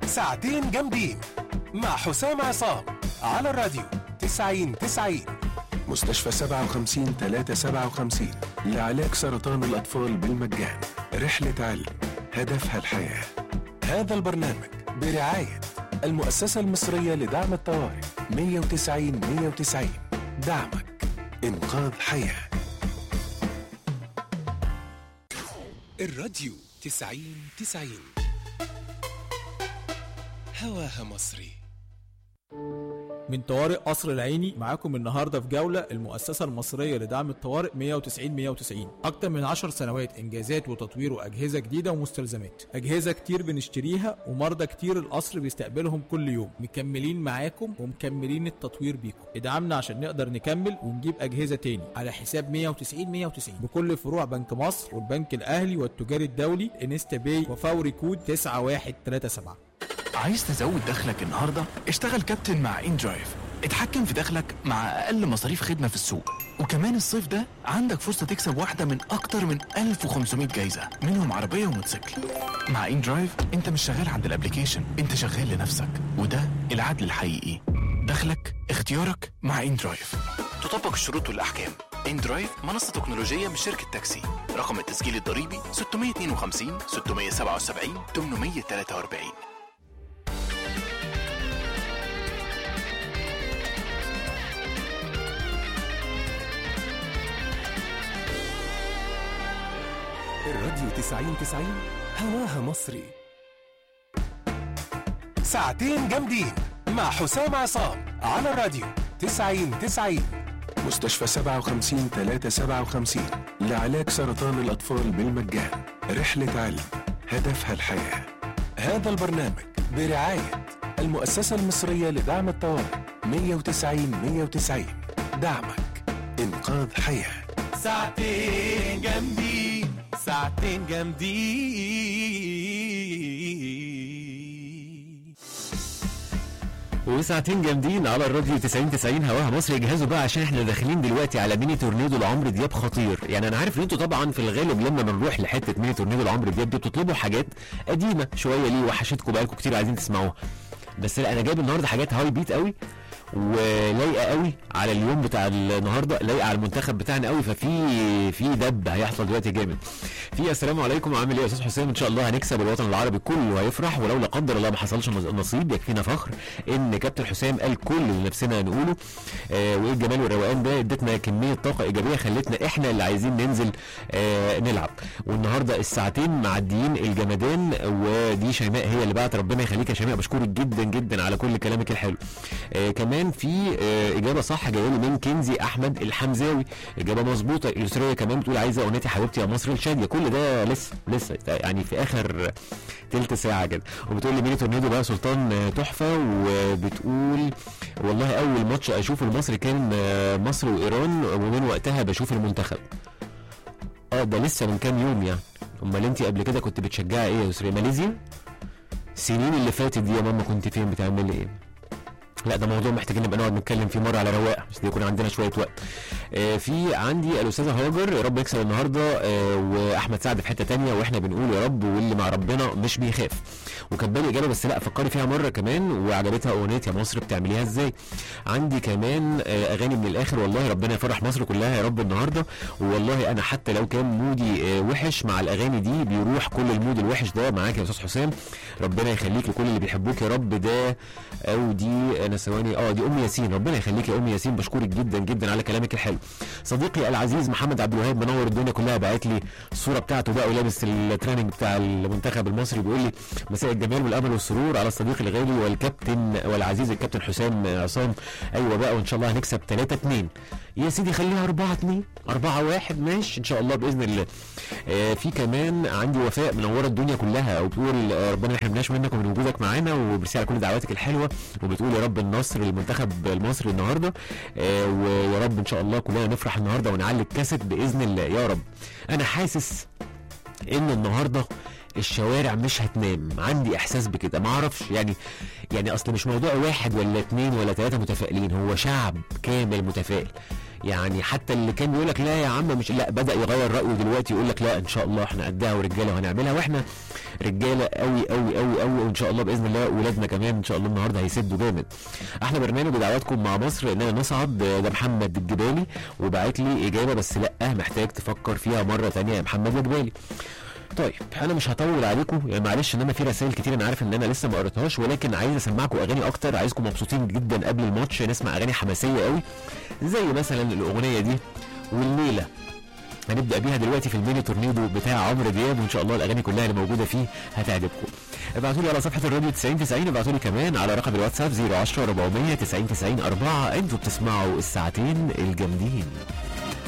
ساعتين جامدين مع حسام عصام على الراديو 90 90 مستشفى 57 357 لعلاج سرطان الأطفال بالمجان رحلة علم هدفها الحياة هذا البرنامج برعاية المؤسسة المصرية لدعم الطوارئ 190 190 دعمك إنقاذ حياة الراديو 90 90 هواها مصري من طوارئ قصر العيني معاكم النهارده في جوله المؤسسه المصريه لدعم الطوارئ 190 190 اكتر من 10 سنوات انجازات وتطوير واجهزه جديده ومستلزمات اجهزه كتير بنشتريها ومرضى كتير القصر بيستقبلهم كل يوم مكملين معاكم ومكملين التطوير بيكم ادعمنا عشان نقدر نكمل ونجيب اجهزه تاني على حساب 190 190 بكل فروع بنك مصر والبنك الاهلي والتجاري الدولي انستا باي وفوري كود 9137 عايز تزود دخلك النهارده؟ اشتغل كابتن مع ان درايف اتحكم في دخلك مع اقل مصاريف خدمه في السوق وكمان الصيف ده عندك فرصه تكسب واحده من اكتر من 1500 جايزه منهم عربيه وموتوسيكل مع ان درايف انت مش شغال عند الابليكيشن انت شغال لنفسك وده العدل الحقيقي دخلك اختيارك مع ان درايف تطبق الشروط والاحكام ان درايف منصه تكنولوجيه من شركه تاكسي رقم التسجيل الضريبي 652 677 843 الراديو 90 90 هواها مصري ساعتين جامدين مع حسام عصام على الراديو 90 90 مستشفى 57 357 لعلاج سرطان الأطفال بالمجان رحلة علم هدفها الحياة هذا البرنامج برعاية المؤسسة المصرية لدعم الطوارئ 190 190 دعمك إنقاذ حياه ساعتين جامدين ساعتين جامدين وساعتين جامدين على الراديو 90 90 هواها مصر يجهزوا بقى عشان احنا داخلين دلوقتي على ميني تورنيدو لعمرو دياب خطير يعني انا عارف ان انتوا طبعا في الغالب لما بنروح لحته ميني تورنيدو لعمرو دياب دي بتطلبوا حاجات قديمه شويه ليه وحشتكم بقالكم كتير عايزين تسمعوها بس لا انا جايب النهارده حاجات هاي بيت قوي ولايقه قوي على اليوم بتاع النهارده لايقه على المنتخب بتاعنا قوي ففي في دب هيحصل دلوقتي جامد في السلام عليكم عامل ايه يا استاذ حسام ان شاء الله هنكسب الوطن العربي كله هيفرح ولو لا قدر الله ما حصلش نصيب يكفينا فخر ان كابتن حسام قال كل اللي نفسنا نقوله آه وايه الجمال والروقان ده ادتنا كميه طاقه ايجابيه خلتنا احنا اللي عايزين ننزل آه نلعب والنهارده الساعتين معديين الجمدان ودي شيماء هي اللي بعت ربنا يخليك يا شيماء بشكرك جدا جدا على كل كلامك الحلو آه كمان في آه اجابه صح جايه لي من كنزي احمد الحمزاوي اجابه مظبوطه يسريه كمان بتقول عايزه اغنيتي حبيبتي يا مصر الشاديه كل ده لسه لسه يعني في اخر تلت ساعه كده وبتقول لي ميني تورنيدو بقى سلطان آه، تحفه وبتقول والله اول ماتش اشوفه المصري كان آه، مصر وايران ومن وقتها بشوف المنتخب اه ده لسه من كام يوم يعني امال انت قبل كده كنت بتشجعي ايه يا يسريه ماليزيا السنين اللي فاتت دي يا ماما كنت فين بتعملي ايه لا ده موضوع محتاجين نبقى نقعد نتكلم فيه مره على رواق بس يكون عندنا شويه وقت آه في عندي الاستاذه هاجر يا رب يكسب النهارده آه واحمد سعد في حته تانية واحنا بنقول يا رب واللي مع ربنا مش بيخاف وكاتبه اجابه بس لا فكري فيها مره كمان وعجبتها اغنيه يا مصر بتعمليها ازاي عندي كمان آه اغاني من الاخر والله ربنا يفرح مصر كلها يا رب النهارده والله انا حتى لو كان مودي آه وحش مع الاغاني دي بيروح كل المود الوحش ده معاك يا استاذ حسام ربنا يخليك لكل اللي بيحبوك يا رب ده او دي انا ثواني اه دي ام ياسين ربنا يخليك يا ام ياسين بشكرك جدا جدا على كلامك الحلو صديقي العزيز محمد عبد الوهاب منور الدنيا كلها باعت لي الصوره بتاعته بقى ولابس التريننج بتاع المنتخب المصري بيقول لي مساء الجمال والامل والسرور على الصديق الغالي والكابتن والعزيز الكابتن حسام عصام ايوه بقى وان شاء الله هنكسب 3 2 يا سيدي خليها 4 2 4 1 ماشي ان شاء الله باذن الله آه في كمان عندي وفاء منوره الدنيا كلها وبتقول آه، ربنا ما يحرمناش منك ومن وجودك معانا وبرسي على كل دعواتك الحلوه وبتقول يا رب النصر للمنتخب المصري النهارده آه ويا رب ان شاء الله كلنا نفرح النهارده ونعلي الكاسيت باذن الله يا رب انا حاسس ان النهارده الشوارع مش هتنام عندي احساس بكده ما اعرفش يعني يعني اصل مش موضوع واحد ولا اتنين ولا تلاته متفائلين هو شعب كامل متفائل يعني حتى اللي كان بيقول لك لا يا عم مش لا بدا يغير رايه دلوقتي يقول لك لا ان شاء الله احنا قدها ورجاله وهنعملها واحنا رجاله قوي قوي قوي قوي وان شاء الله باذن الله ولادنا كمان ان شاء الله النهارده هيسدوا جامد احلى برنامج بدعواتكم مع مصر اننا نصعد ده محمد الجبالي وبعت لي اجابه بس لا محتاج تفكر فيها مره ثانيه يا محمد الجبالي طيب انا مش هطول عليكم يعني معلش انما في رسائل كتير انا عارف ان انا لسه ما قريتهاش ولكن عايز اسمعكم اغاني اكتر عايزكم مبسوطين جدا قبل الماتش نسمع اغاني حماسيه قوي زي مثلا الاغنيه دي والليله هنبدا بيها دلوقتي في الميني تورنيدو بتاع عمرو دياب وان شاء الله الاغاني كلها اللي موجوده فيه هتعجبكم ابعتوا لي على صفحه الراديو 90 90 ابعتوا لي كمان على رقم الواتساب 010 400 90 90 4 انتوا بتسمعوا الساعتين الجامدين